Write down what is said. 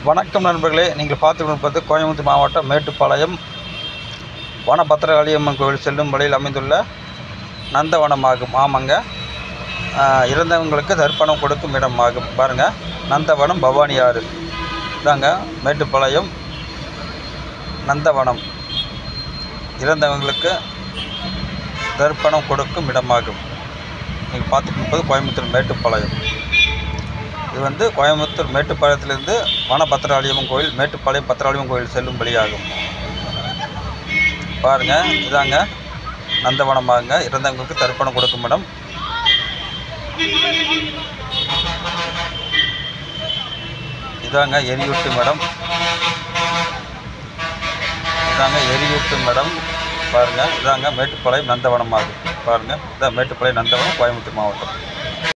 வணக்கம் நண்பர்களே நீங்கள் பார்த்து கொண்டிருப்பது கோயம்புத்தூர் மாவட்டம் மேட்டுப்பாளையம் வனபத்திரகாளியம்மன் கோவில் செல்லும் வழியில் அமைந்துள்ள நந்தவனமாகும் ஆமாங்க ஆஹ், இறந்தவங்களுக்கு தர்ப்பணம் கொடுக்கும் இடமாகும் பாருங்கள் நந்தவனம் பவானி ஆறு இதாங்க மேட்டுப்பாளையம் நந்தவனம் இறந்தவங்களுக்கு தர்ப்பணம் கொடுக்கும் இடமாகும் நீங்கள் பார்த்துட்டு இருப்பது கோயம்புத்தூர் மேட்டுப்பாளையம் இது வந்து கோயம்புத்தூர் மேட்டுப்பாளையத்திலிருந்து வனபத்திராளியம்மன் கோயில் மேட்டுப்பாளையம் பத்திராளியம்மன் கோயில் செல்லும் வழியாகும் பாருங்கள் இதாங்க நந்தவனமாகுங்க இறந்தவங்களுக்கு தர்ப்பணம் கொடுக்கும் இடம் இதாங்க எரியூட்டும் இடம் இதாங்க எரியூட்டும் இடம் பாருங்கள் இதாங்க மேட்டுப்பாளையம் நந்தவனமாகும் பாருங்கள் இதான் மேட்டுப்பாளையம் நந்தவனம் கோயம்புத்தூர் மாவட்டம்